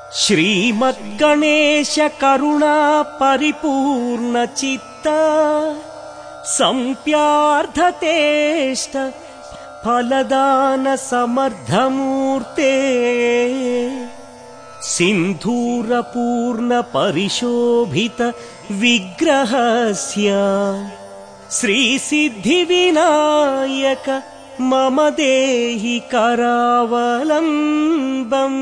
श्रीमद्गणेश करुणा परिपूर्ण चित्त सम्प्यार्धतेष्ट फलदान समर्थमूर्ते सिन्धूरपूर्ण परिशोभित विग्रहस्य श्रीसिद्धिविनायक मम देहि करावलम्बम्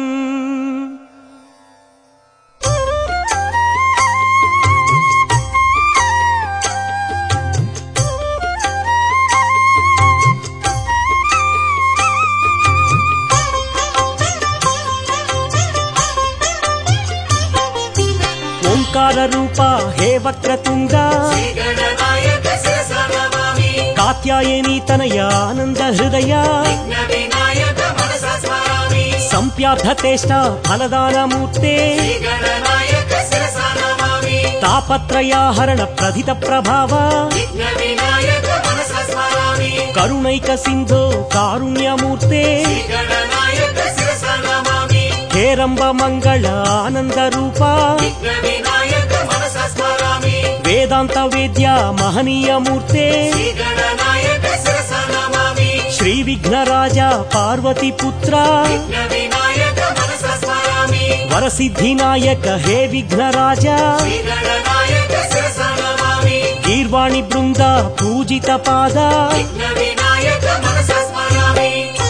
ఓంకార రూప హే వక్రతుండ శ్రీగణనాయక శిరస నమామి కాత్యాయని తనయ ఆనంద హృదయ విఘ్న వినాయక మనస స్మరామి సంప్యార్థతేష్ట ఫలదానమూర్తే శ్రీగణనాయక శిరస నమామి తాపత్రయాహరణ ప్రధిత ప్రభావ విఘ్న వినాయక మనస స్మరామి కరుణైక సింధో కారుణ్యమూర్తే శ్రీగణనాయక శిరస నమామి హేరంబ మంగళ ఆనంద రూప విఘ్న వినాయక మనస స్మరామి వేదాంత వేద్య మహనీయమూర్తే శ్రీగణనాయక శిరస నమామి శ్రీ విఘ్నరాజ పార్వతి పుత్ర విఘ్న వినాయక మనస స్మరామి వరసిద్ధినాయక హే విఘ్నరాజ శ్రీగణనాయక శిరస నమామి గీర్వాణి బృంద పూజిత పాద విఘ్న వినాయక మనస స్మరామి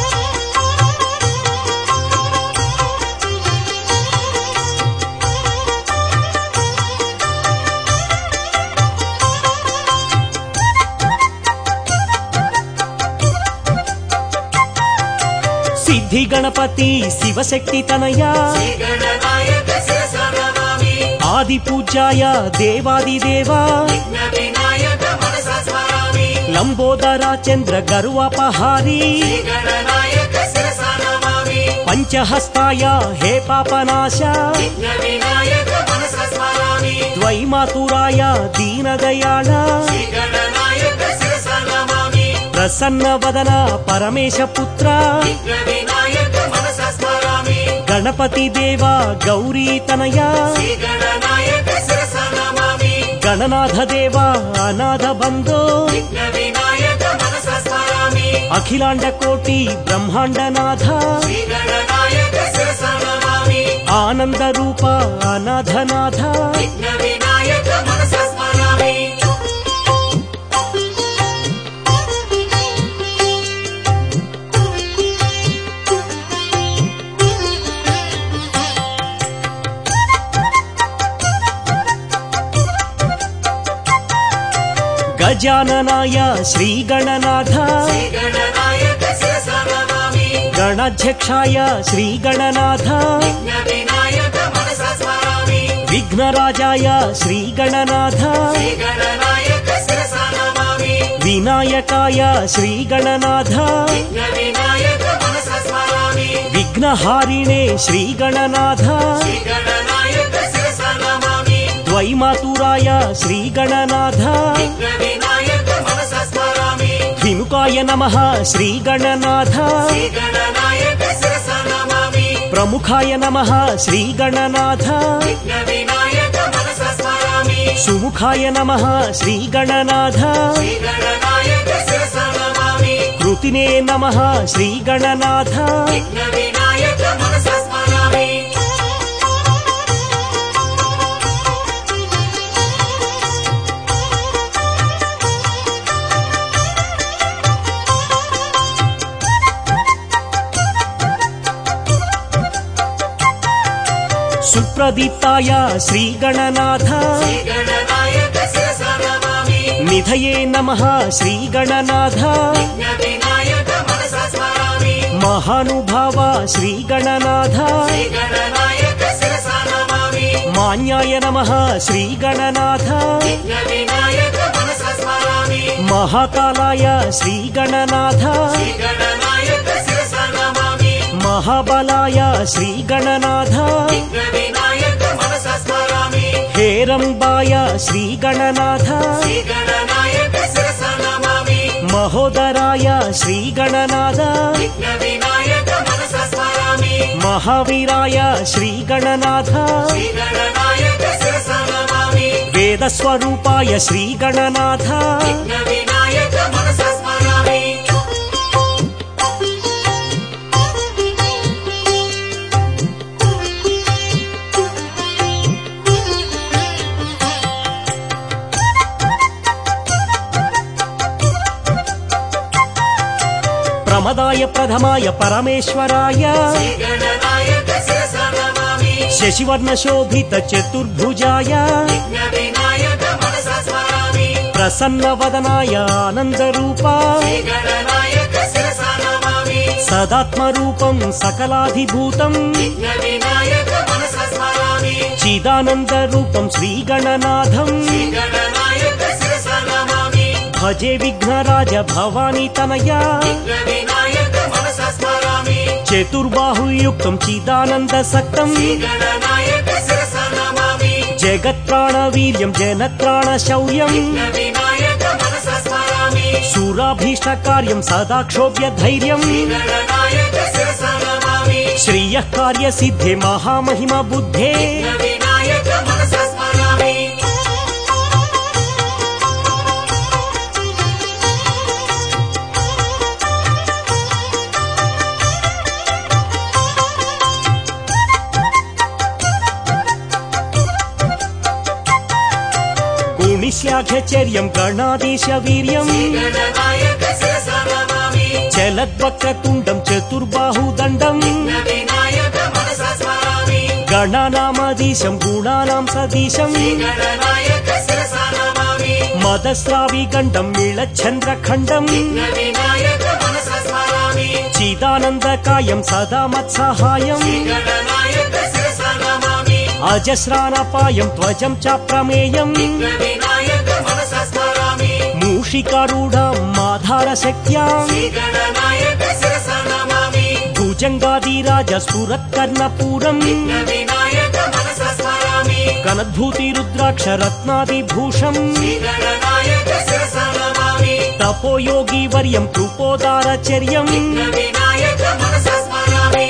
సిద్ధి గణపతి శివశక్తి తనయ శ్రీగణనాయక శిరస నమామి ఆది పూజ్యాయ దేవాది దేవా విఘ్న వినాయక మనస స్మరామి లంబోదర చంద్ర గరువపహారి శ్రీగణనాయక శిరస నమామి పంచహస్తాయ హే పాపనాశ విఘ్న వినాయక మనస స్మరామి ద్వైమాతురాయ దీనదయాళ శ్రీగణనాయక శిరస నమామి ప్రసన్న వదన పరమేశ పుత్ర విఘ్న వినాయక మనస స్మరామి గణపతి దేవా గౌరీ తనయ శ్రీగణనాయక శిరస నమామి గణనాథ దేవా అనాథ బంధో విఘ్న వినాయక మనస స్మరామి అఖిలాండ కోటి బ్రహ్మాండనాథ శ్రీగణనాయక శిరస నమామి ఆనంద రూప అనాథనాథ విఘ్న వినాయక మనస స్మరామి గజాననాయ శ్రీగణనాథ శ్రీగణనాయక శిరస నమామి గణాధ్యక్షాయ శ్రీగణనాథ విఘ్న వినాయక మనస స్మరామి విఘ్నరాజాయ శ్రీగణనాథ శ్రీగణనాయక శిరస నమామి వినాయకాయ శ్రీగణనాథ విఘ్న వినాయక మనస స్మరామి విఘ్నహారిణే శ్రీగణనాథ శ్రీగణనాయక శిరస నమామి ద్వైమాతురాయ శ్రీగణనాథ విఘ్న వినాయక మనస స్మరామి విముకాయ నమ శ్రీగణనాథ శ్రీగణనాయక శిరస నమామి ప్రముఖాయ నమ శ్రీగణనాథ విఘ్న వినాయక మనస స్మరామి సుముఖాయ నమ శ్రీగణనాథ శ్రీగణనాయక శిరస నమామి కృతినే నమ శ్రీగణనాథ విఘ్న వినాయక మనస స్మరామి సుప్రదీప్తాయ శ్రీగణనాథ శ్రీగణనాయక శిరస నమామి నిధయే నమ శ్రీగణనాథ విఘ్న వినాయక మనస స్మరామి మహానుభావ శ్రీగణనాథ శ్రీగణనాయక శిరస నమామి మాన్యాయ నమ శ్రీగణనాథ విఘ్న వినాయక మనస స్మరామి మహాకాలాయ శ్రీగణనాథ శ్రీగణనాయక శిరస నమామి మహాబలాయ శ్రీగణనాథ విఘ్న వినాయక మనస స్మరామి హేరంబాయ శ్రీగణనాథ శ్రీగణనాయక శిరస నమామి మహోదరాయ శ్రీగణనాథ విఘ్న వినాయక మనస స్మరామి మహావీరాయ శ్రీగణనాథ శ్రీగణనాయక శిరస నమామి వేదస్వరూపాయ శ్రీగణనాథ విఘ్న వినాయక మనస స్మరామి ప్రమదాయ ప్రథమాయ పరమేశ్వరాయ శ్రీగణనాయక శిరస నమామి శశివర్ణ శోభిత చతుర్భుజాయ విఘ్న వినాయక మనస స్మరామి ప్రసన్న వదనాయ ఆనందరూపా శ్రీగణనాయక శిరస నమామి సదాత్మరూపం సకలాధిభూతం విఘ్న వినాయక మనస స్మరామి చిదానందరూపం శ్రీగణనాథం శ్రీగణనాయక శిరస నమామి భజే విఘ్నరాజ భవానీ తనయా విఘ్న వినాయక మనస స్మరామి చతుర్బాహుయుక్తం చిదానంద సక్తం శ్రీగణనాయక శిరస నమామి జగత్ప్రాణ వీర్యం జనత్రాణ శౌర్యం విఘ్న వినాయక మనస స్మరామి శూరాభీష్ట కార్యం సదా క్షోభ్య ధైర్యం శ్రీగణనాయక శిరస నమామి శ్రియ కార్య సిద్ధే మహామహిమ బుద్ధే విఘ్న వినాయక మనస స్మరామి గుణిశ్యాఘ్యచర్యం గణాధీశ వీర్యం శ్రీగణనాయక శిరస నమామి చలద్వక్రతుండం చతుర్బాహుదండం విఘ్న వినాయక మనస స్మరామి గణానామధీశం గుణానాం సదీశం శ్రీగణనాయక శిరస నమామి మదస్రావి గండం నీళచంద్రఖండం విఘ్న వినాయక మనస స్మరామి చిదానందకాయం సదా మత్సహాయం శ్రీగణనాయక శిరస నమామి అజస్రానపాయం త్వజం చ ప్రమేయం విఘ్న వినాయక మనస స్మరామి మూషికారూఢం మాధార శక్త్యాం శ్రీగణనాయక శిరస నమామి భుజంగాదిరాజ స్ఫురత్కర్ణపూరం విఘ్న వినాయక మనస స్మరామి కనద్భూతి రుద్రాక్ష రత్నాదిభూషం శ్రీగణనాయక శిరస నమామి తపోయోగి వర్యం కృపోదారచర్యం విఘ్న వినాయక మనస స్మరామి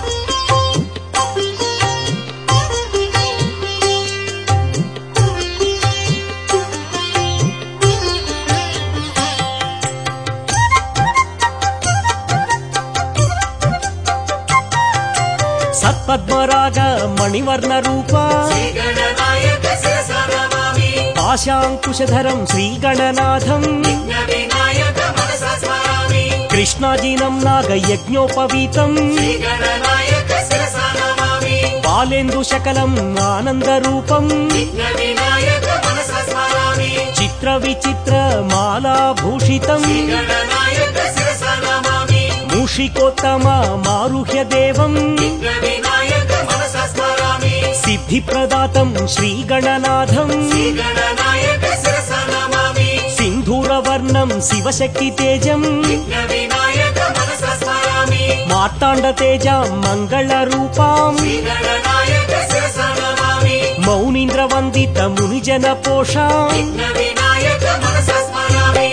సత్పద్మరాగ మణివర్ణ రూప శ్రీగణనాయక శిరస నమామి పాశాంకుశధరం శ్రీగణనాథం విఘ్న వినాయక మనస స్మరామి కృష్ణాజీనం నాగ యజ్ఞోపవీతం శ్రీగణనాయక శిరస నమామి బాలేందు శకలం ఆనందరూపం విఘ్న వినాయక మనస స్మరామి చిత్ర విచిత్ర మాలాభూషితం శ్రీగణనాయక శిరస నమామి మూషికోత్తమ మారుహ్య దేవం విఘ్న వినాయక మనస స్మరామి సిద్ధి ప్రదాతం శ్రీగణనాథం శ్రీగణనాయక శిరస నమామి సింధూరవర్ణం శివశక్తి తేజం విఘ్న వినాయక మనస స్మరామి మార్తాండ తేజ మంగళ రూపాం శ్రీగణనాయక శిరస నమామి మౌనీంద్ర వందిత మునిజన పోషాం విఘ్న వినాయక మనస స్మరామి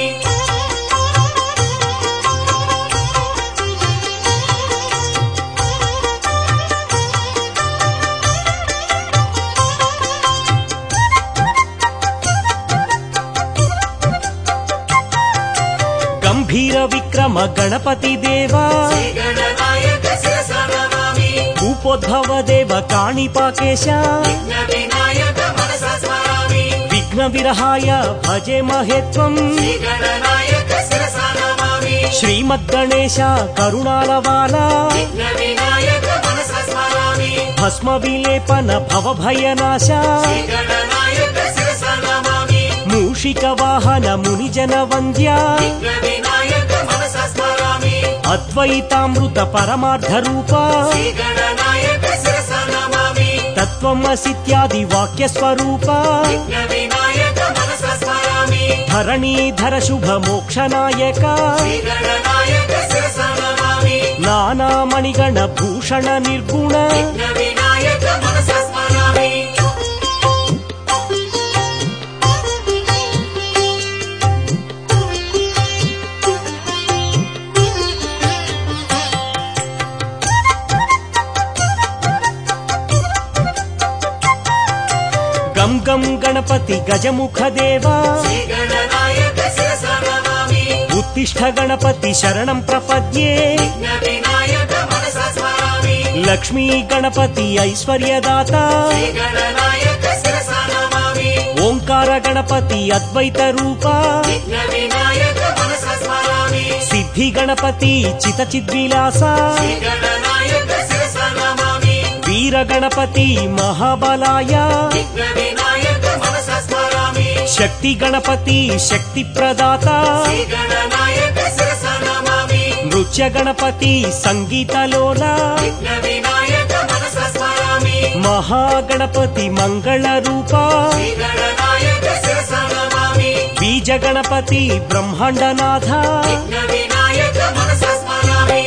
గంభీర విక్రమ గణపతి దేవా శ్రీగణనాయక శిరస నమామి భూపోద్భవ దేవ కాణిపాకేశ విఘ్న వినాయక మనస స్మరామి విఘ్న విరహాయ భజే మహేత్వం శ్రీగణనాయక శిరస నమామి శ్రీమద్గణేశ కరుణాలవాల విఘ్న వినాయక మనస స్మరామి భస్మ విలేపన భవభయనాశ శ్రీగణనాయక శిరస నమామి మూషిక వాహన మునిజన వంద్య విఘ్న వినాయక మనస స్మరామి అద్వైతామృత పరమార్థ రూప శ్రీగణనాయక శిరస నమామి తత్వమసిత్యాది వాక్య స్వరూప విఘ్న వినాయక మనస స్మరామి ధరణీధర శుభ మోక్షనాయక శ్రీగణనాయక శిరస నమామి నానామణిగణ భూషణ నిర్గుణ విఘ్న వినాయక మనస స్మరామి దుర్గం గణపతి గజముఖ దేవా శ్రీగణనాయక శిరస నమామి ఉత్తిష్ట గణపతి శరణం ప్రపద్యే విఘ్న వినాయక మనస స్మరామి లక్ష్మీ గణపతి ఐశ్వర్యదాత శ్రీగణనాయక శిరస నమామి ఓంకార గణపతి అద్వైత రూప విఘ్న వినాయక మనస స్మరామి సిద్ధి గణపతి చిత చిద్విలాస శ్రీగణనాయక శిరస నమామి వీర గణపతి మహాబలాయ విఘ్న వినాయక మనస స్మరామి శక్తి గణపతి శక్తి ప్రదాత శ్రీగణనాయక శిరస నమామి నృత్య గణపతి సంగీతలోల విఘ్న వినాయక మనస స్మరామి మహాగణపతి మంగళ రూప శ్రీగణనాయక శిరస నమామి బీజ గణపతి బ్రహ్మాండనాథ విఘ్న వినాయక మనస స్మరామి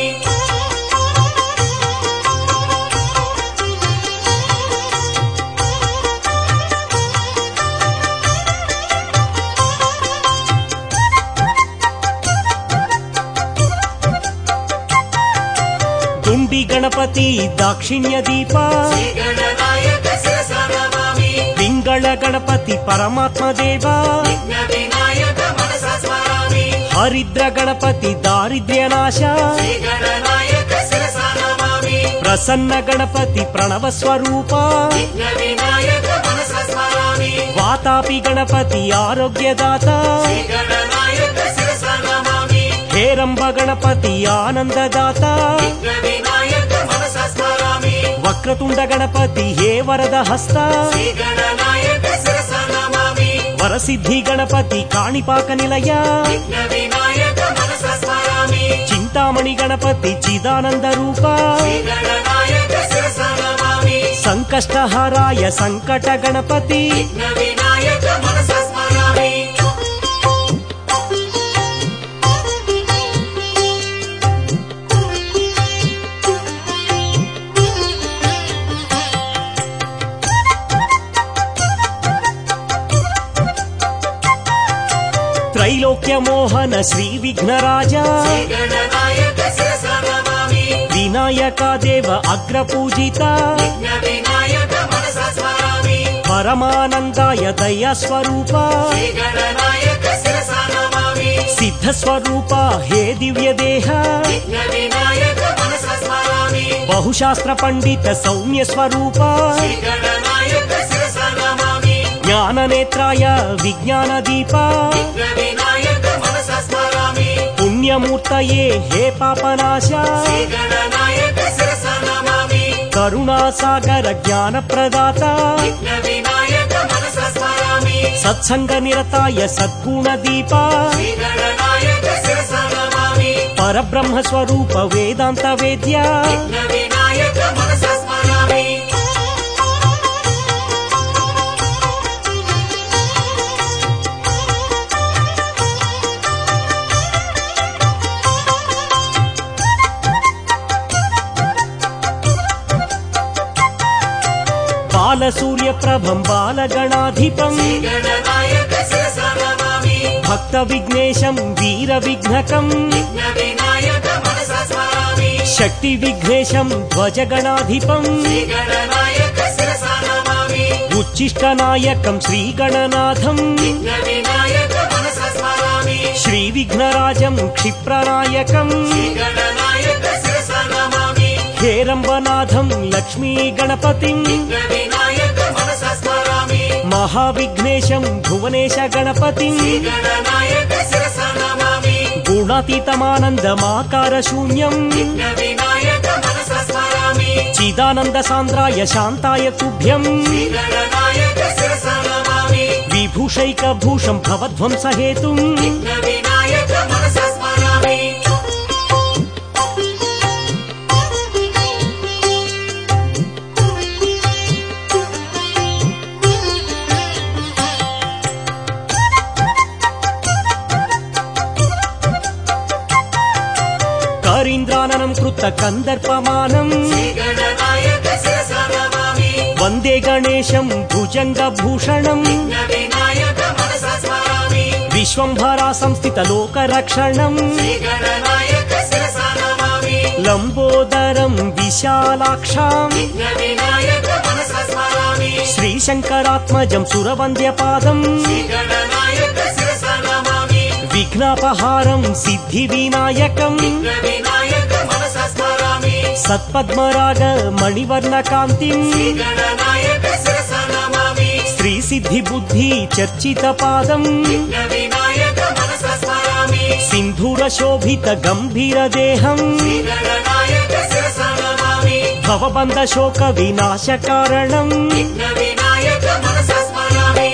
దుండి గణపతి దాక్షిణ్య దీప శ్రీగణనాయక శిరస నమామి పింగళ గణపతి పరమాత్మ దేవ విఘ్న వినాయక మనస స్మరామి హరిద్ర గణపతి దారిద్ర్యనాశ శ్రీగణనాయక శిరస నమామి ప్రసన్న గణపతి ప్రణవ స్వరూప విఘ్న వినాయక మనస స్మరామి వాతాపి గణపతి ఆరోగ్యదాత శ్రీగణనాయక శిరస నమామి హేరంబ గణపతి ఆనందదాత విఘ్న వినాయక మనస స్మరామి వక్రతుండ గణపతి హే వరద హస్త శ్రీగణనాయక శిరస నమామి వరసిద్ధి గణపతి కాణిపాక నిలయ విఘ్న వినాయక మనస స్మరామి చింతామణి గణపతి చిదానంద రూప శ్రీగణనాయక శిరస నమామి సంకష్టహారాయ సంకట గణపతి విఘ్న వినాయక మనస స్మరామి త్రైలోక్య మోహన శ్రీ విఘ్నరాజ శ్రీగణనాయక శిరస నమామి వినాయక దేవ అగ్ర పూజిత విఘ్న వినాయక మనస స్మరామి పరమానందాయ దయ స్వరూప శ్రీగణనాయక శిరస నమామి సిద్ధ స్వరూప హే దివ్య దేహ విఘ్న వినాయక మనస స్మరామి బహుశాస్త్ర పండిత సౌమ్య స్వరూప శ్రీగణనాయక శిరస నమామి జ్ఞాన నేత్రాయ విజ్ఞాన దీప విఘ్న వినాయక మనస స్మరామి పుణ్యమూర్తయే హే పాపనాశ శ్రీగణనాయక శిరస నమామి కరుణాసాగర జ్ఞాన ప్రదాత విఘ్న వినాయక మనస స్మరామి సత్సంగ నిరతాయ సద్గుణ దీప శ్రీగణనాయక శిరస నమామి పరబ్రహ్మ స్వరూప వేదాంత వేద్య విఘ్న వినాయక మనస స్మరామి బాలసూర్య ప్రభం బాలగణాధిపం శ్రీగణనాయక శిరస నమామి భక్త విఘ్నేశం వీర విఘ్నకం విఘ్న వినాయక మనస స్మరామి శక్తి విఘ్నేశం ధ్వజగణాధిపం శ్రీగణనాయక శిరస నమామి ఉచ్చిష్ట నాయకం శ్రీగణనాథం విఘ్న వినాయక మనస స్మరామి శ్రీ విఘ్నరాజం క్షిప్రనాయకం శ్రీగణనాయక శిరస నమామి హేరంబనాథం లక్ష్మీ గణపతిం విఘ్న వినాయక మనస స్మరామి మహావిఘ్నేశం భువనేశ గణపతిం శ్రీగణనాయక శిరస నమామి గుణాతీతమానందమాకార శూన్యం విఘ్న వినాయక మనస స్మరామి చిదానంద సాంద్రాయ శాంతాయ తుభ్యం శ్రీగణనాయక శిరస నమామి విభూషైక భూషం భవధ్వంస హేతుం విఘ్న వినాయక మనస స్మరామి కరీంద్రాననం కృత కందర్పమానం శ్రీగణనాయక శిరస నమామి వందే గణేశం భుజంగ భూషణం విఘ్న వినాయక మనస స్మరామి విశ్వంభరా సంస్థిత లోక రక్షణం శ్రీగణనాయక శిరస నమామి లంబోదరం విశాలాక్షాం విఘ్న వినాయక మనస స్మరామి శ్రీశంకరాత్మజం సురవంద్యపాదం శ్రీగణనాయక శిరస నమామి విఘ్నాపహారం సిద్ధి వినాయకం వినాయక మనస స్మరామి సత్పద్మరాగ మణివర్ణ కాంతిం శ్రీగణనాయక శిరస నమామి శ్రీ సిద్ధి బుద్ధి చర్చిత పాదం వినాయక మనస స్మరామి సింధూర శోభిత గంభీర దేహం శ్రీగణనాయక శిరస నమామి భవబంధ శోక వినాశ కారణం వినాయక మనస స్మరామి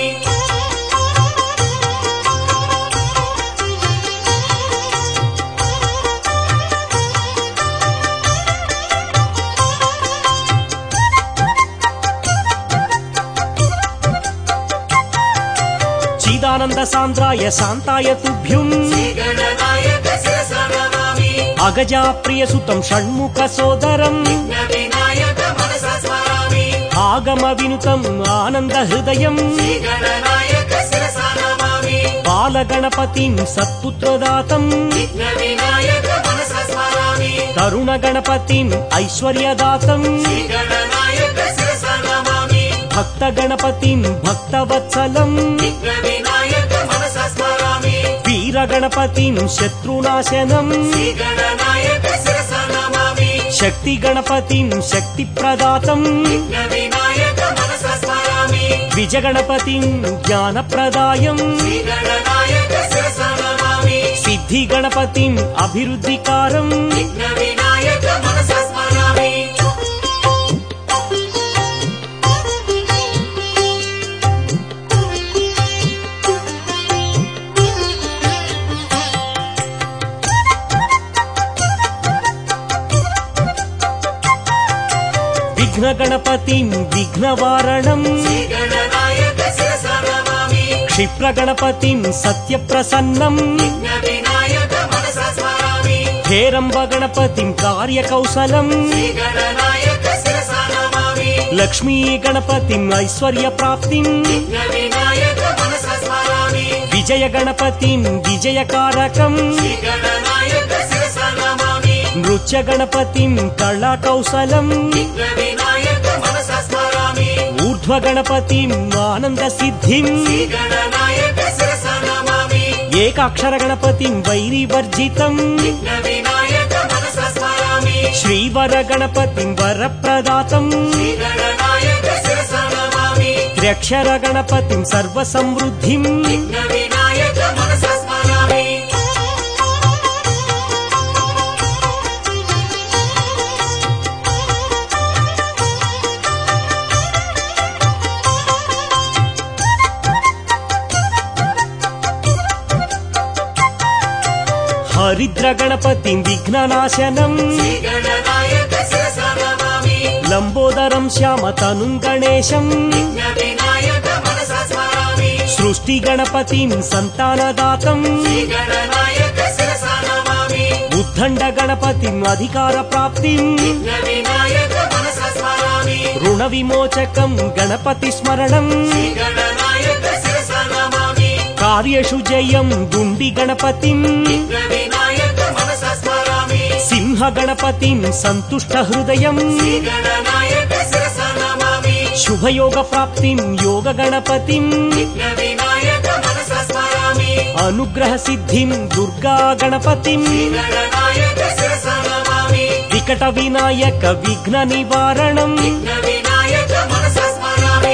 చిదానంద సాంద్రాయ శాంతాయ తుభ్యుం శ్రీగణనాయక శిరస నమామి అగజా ప్రియ సుతం షణ్ముఖ సోదరం వినాయక మనస స్మరామి ఆగమ వినుతం ఆనంద హృదయం శ్రీగణనాయక శిరస నమామి బాలగణపతిం సత్పుత్రదాతం వినాయక మనస స్మరామి తరుణ గణపతిం ఐశ్వర్యదాతం శ్రీగణనాయక శిరస నమామి భక్త గణపతిం భక్తవత్సలం వినాయక మనస స్మరామి వీర గణపతిం శత్రునాశనం శ్రీగణనాయక శిరస నమామి శక్తి గణపతిం శక్తి ప్రదాతం వినాయక మనస స్మరామి విజ గణపతిం జ్ఞాన ప్రదాయం శ్రీగణనాయక శిరస నమామి సిద్ధి గణపతిం అభివృద్ధికారం వినాయక మనస స్మరామి విఘ్న గణపతిం విఘ్నవారణం శ్రీగణనాయక శిరస నమామి క్షిప్ర గణపతిం సత్యప్రసన్నం వినాయక మనస స్మరామి హేరంబ గణపతిం కార్యకౌశలం శ్రీగణనాయక శిరస నమామి లక్ష్మీ గణపతిం ఐశ్వర్య ప్రాప్తిం వినాయక మనస స్మరామి విజయ గణపతిం విజయకారకం శ్రీగణనాయక శిరస నమామి నృత్య గణపతిం కళా కౌశలం వినాయక మనస స్మరామి ఊర్ధ్వ గణపతిం ఆనంద సిద్ధిం శ్రీగణనాయక శిరస నమామి ఏకాక్షర గణపతిం వైరివర్జితం వినాయక మనస స్మరామి శ్రీవర గణపతిం వరప్రదాతం శ్రీగణనాయక శిరస నమామి త్ర్యక్షర గణపతిం సర్వసమృద్ధిం వినాయక మనస స్మరామి హరిద్ర గణపతిం విఘ్ననాశనం శ్రీగణనాయక శిరస నమామి లంబోదరం శ్యామతనుం గణేశం వినాయక మనస స్మరామి సృష్టి గణపతిం సంతానదాతం శ్రీగణనాయక శిరస నమామి ఉద్దండ గణపతిం అధికార ప్రాప్తిం వినాయక మనస స్మరామి రుణ విమోచకం గణపతి స్మరణం శ్రీగణనాయక శిరస నమామి కార్యషు జయం గుండి గణపతిం వినాయక మనస స్మరామి సింహ గణపతిం సంతుష్ట హృదయం శ్రీగణనాయక శిరస నమామి శుభయోగ ప్రాప్తిం యోగ గణపతిం వినాయక మనస స్మరామి అనుగ్రహ సిద్ధిం దుర్గా గణపతిం గణనాయక శిరస నమామి వికట వినాయక విఘ్న నివారణం వినాయక మనస స్మరామి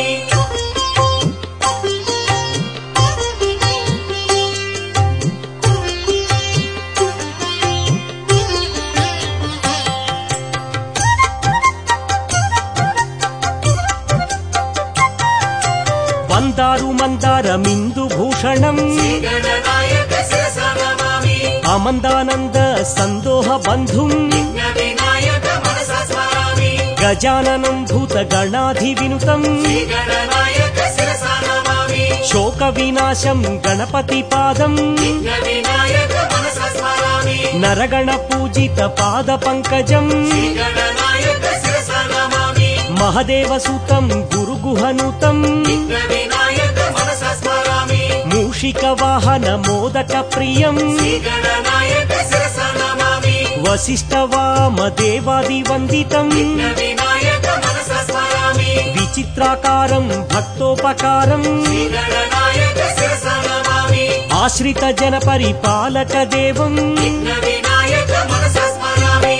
వందారు మందార మిందు భూషణం గణనాయక శిరస నమామి అమందానంద సందోహ బంధుం వినాయక మనస స్మరామి గజాననం భూత గణాధి వినుతం గణనాయక శిరస నమామి శోక వినాశం గణపతి పాదం వినాయక మనస స్మరామి నరగణ పూజిత పాద పంకజం గణనాయక శిరస నమామి మహదేవ సుతం గురుగుహనుతం వినాయక మనస స్మరామి మూషిక వాహన మోదక ప్రియం గణనాయక శిరస నమామి వశిష్ఠ వామ దేవాది వందితం వినాయక మనస స్మరామి చిత్రాకారం భక్తోపకారం గణనాయక శిరస నమామి ఆశ్రిత జన పరిపాలక దేవం విఘ్న వినాయక మనస స్మరామి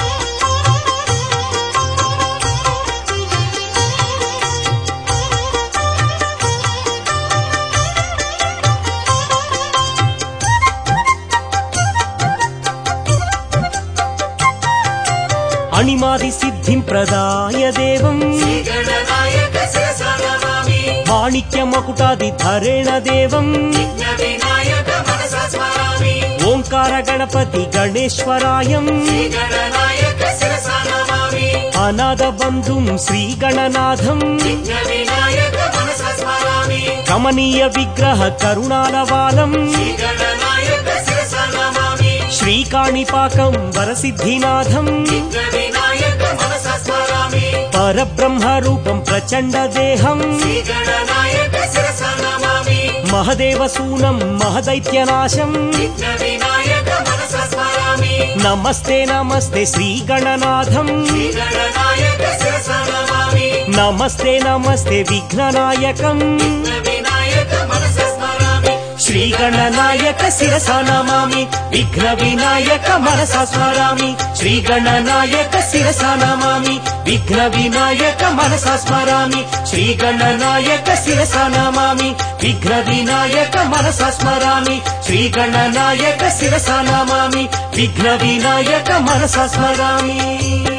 అణిమాది సిద్ధిం ప్రదాయ దేవం గణనాయక శిరస నమామి మాణిక్య మకుటాది ధరేణ దేవం విఘ్న వినాయక మనస స్మరామి ఓంకార గణపతి గణేశ్వరాయం గణనాయక శిరస నమామి అనాథ బంధుం శ్రీ గణనాథం విఘ్న వినాయక మనస స్మరామి కమనీయ విగ్రహ కరుణాలవాలం గణనాయక శిరస నమామి శ్రీకాణిపాకం వరసిద్ధినాథం విఘ్న వినాయక మనస స్మరామి పరబ్రహ్మ రూపం ప్రచండ దేహం గణనాయక శిరస నమామి మహదేవసూనం మహదైత్యనాశం విఘ్న వినాయక మనస స్మరామి నమస్తే నమస్తే శ్రీ గణనాథం గణనాయక శిరస నమామి నమస్తే నమస్తే విఘ్ననాయకం విఘ్న వినాయక మనస స్మరామి శ్రీ గణనాయక శిరస నమామి విఘ్న వినాయక మనస స్మరామి శ్రీ గణనాయక శిరస నమామి విఘ్న వినాయక మనస స్మరామి శ్రీ గణనాయక శిరస నమామి విఘ్న వినాయక మనస స్మరామి శ్రీ గణనాయక శిరస నమామి విఘ్న వినాయక మనస స్మరామి